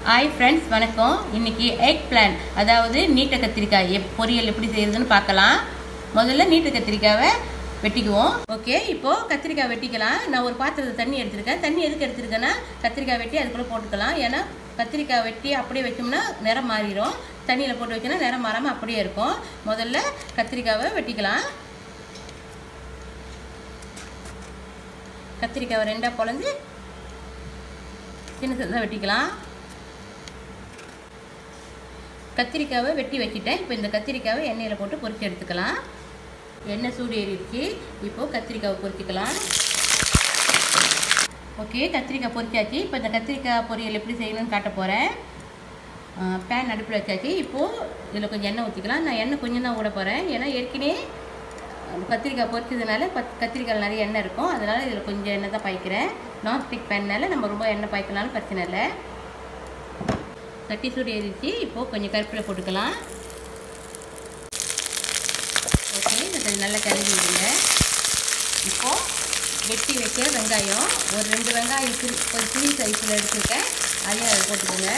hi friends வணக்கம் இன்னைக்கு egg plan அதாவது நீட்ட கத்திரிக்காய் எப் பொரியல் எப்படி செய்யறதுன்னு பார்க்கலாம் முதல்ல நீட்ட கத்திரிக்காவை வெட்டிக்குவோம் ஓகே இப்போ கத்திரிக்காய் வெட்டிக்கலாம் நான் ஒரு பாத்திரத்தை தண்ணி எடுத்திருக்கேன் தண்ணி எதுக்கு எடுத்திருக்கேன்னா கத்திரிக்காய் வெட்டி அதுக்குள்ளே போட்டுக்கலாம் ஏன்னா கத்திரிக்காய் வெட்டி அப்படியே வச்சோம்னா நிறம் மாறிடும் தண்ணியில் போட்டு வச்சோம்னா நிறம் மாறாமல் அப்படியே இருக்கும் முதல்ல கத்திரிக்காவை வெட்டிக்கலாம் கத்திரிக்காவை ரெண்டாக பொழந்து சின்ன சின்னதாக வெட்டிக்கலாம் கத்திரிக்காவை வெட்டி வச்சுட்டேன் இப்போ இந்த கத்திரிக்காவை எண்ணெயில் போட்டு பொரிச்சு எடுத்துக்கலாம் எண்ணெய் சூடு ஏறிடுச்சு இப்போது கத்திரிக்காவை பொரிச்சிக்கலாம் ஓகே கத்திரிக்காய் பொரிச்சாச்சு இப்போ இந்த கத்திரிக்காய் பொரியல் எப்படி செய்யணும்னு காட்ட போகிறேன் பேன் அடுப்பில் வச்சாச்சு இப்போது இதில் கொஞ்சம் எண்ணெய் ஊற்றிக்கலாம் நான் எண்ணெய் கொஞ்சம் தான் ஊட போகிறேன் ஏன்னா ஏற்கனவே கத்திரிக்காய் பொரிச்சதுனால பத் கத்திரிக்காயில் நிறைய எண்ணெய் இருக்கும் அதனால் இதில் கொஞ்சம் எண்ணெய் தான் பாய்க்கிறேன் நான் ஸ்டிக் பேன்னால நம்ம ரொம்ப எண்ணெய் பாய்க்கனாலும் பிரச்சனை இல்லை சட்டி சூடு ஏறிச்சு இப்போது கொஞ்சம் கருப்பில் போட்டுக்கலாம் ஓகே இதை கொஞ்சம் நல்லா கிளறி விடுங்க இப்போது வெட்டி வைக்க வெங்காயம் ஒரு ரெண்டு வெங்காயம் சிறு ஒரு சிறு சைஸில் எடுத்துருக்கேன் அதையும் அதை போட்டுக்கோங்க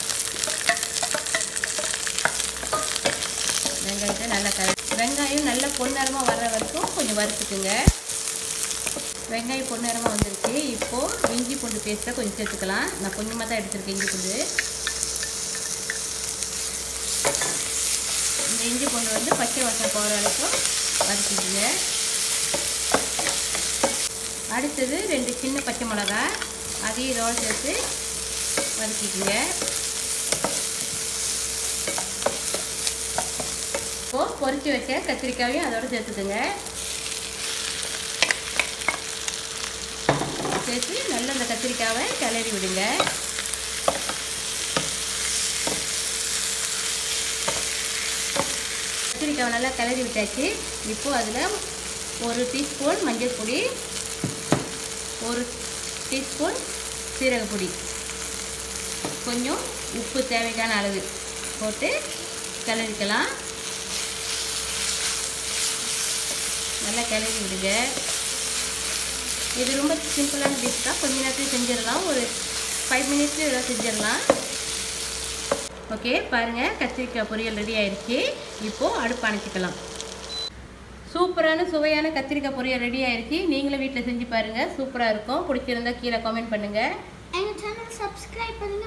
வெங்காயத்தை நல்லா கல வெங்காயம் நல்லா பொன்னிறமாக வர்ற வரைக்கும் கொஞ்சம் வறுத்துக்குங்க வெங்காயம் பொன்னிறமாக வந்துருச்சு இப்போது இஞ்சி பூண்டு பேஸ்ட்டை கொஞ்சம் சேர்த்துக்கலாம் நான் கொஞ்சமாக தான் எடுத்துருக்கேன் இஞ்சி பூண்டு இந்த இஞ்சி பூண்டு வந்து பச்சை வாசனை போகிற வரைக்கும் வதக்கிடுங்க அடுத்தது ரெண்டு சின்ன பச்சை மிளகா அதையும் இதோட சேர்த்து வதக்கிக்குங்க இப்போது பொரிச்சு வச்ச கத்திரிக்காயும் அதோட சேர்த்துக்குங்க சேர்த்து நல்லா அந்த கத்திரிக்காவை கிளறி விடுங்க கத்திரிக்காவை நல்லா கிளறி விட்டாச்சு இப்போது அதில் ஒரு டீஸ்பூன் மஞ்சள் பொடி ஒரு டீஸ்பூன் சீரகப்பொடி கொஞ்சம் உப்பு தேவைக்கான அளவு போட்டு கிளறிக்கலாம் நல்லா கிளறி விடுங்க இது ரொம்ப சிம்பிளான டிஷ் தான் கொஞ்ச நேரத்தில் செஞ்சிடலாம் ஒரு ஃபைவ் மினிட்ஸில் இதெல்லாம் செஞ்சிடலாம் ஓகே பாருங்கள் கத்திரிக்காய் பொரியல் ரெடி ஆயிடுச்சு இப்போது அடுப்பு அணைச்சிக்கலாம் சூப்பரான சுவையான கத்திரிக்காய் பொரியல் ரெடி ஆயிடுச்சு நீங்களும் வீட்டில் செஞ்சு பாருங்கள் சூப்பராக இருக்கும் பிடிச்சிருந்தா கீழே கமெண்ட் பண்ணுங்கள் எங்கள் சேனல் சப்ஸ்கிரைப் பண்ணுங்க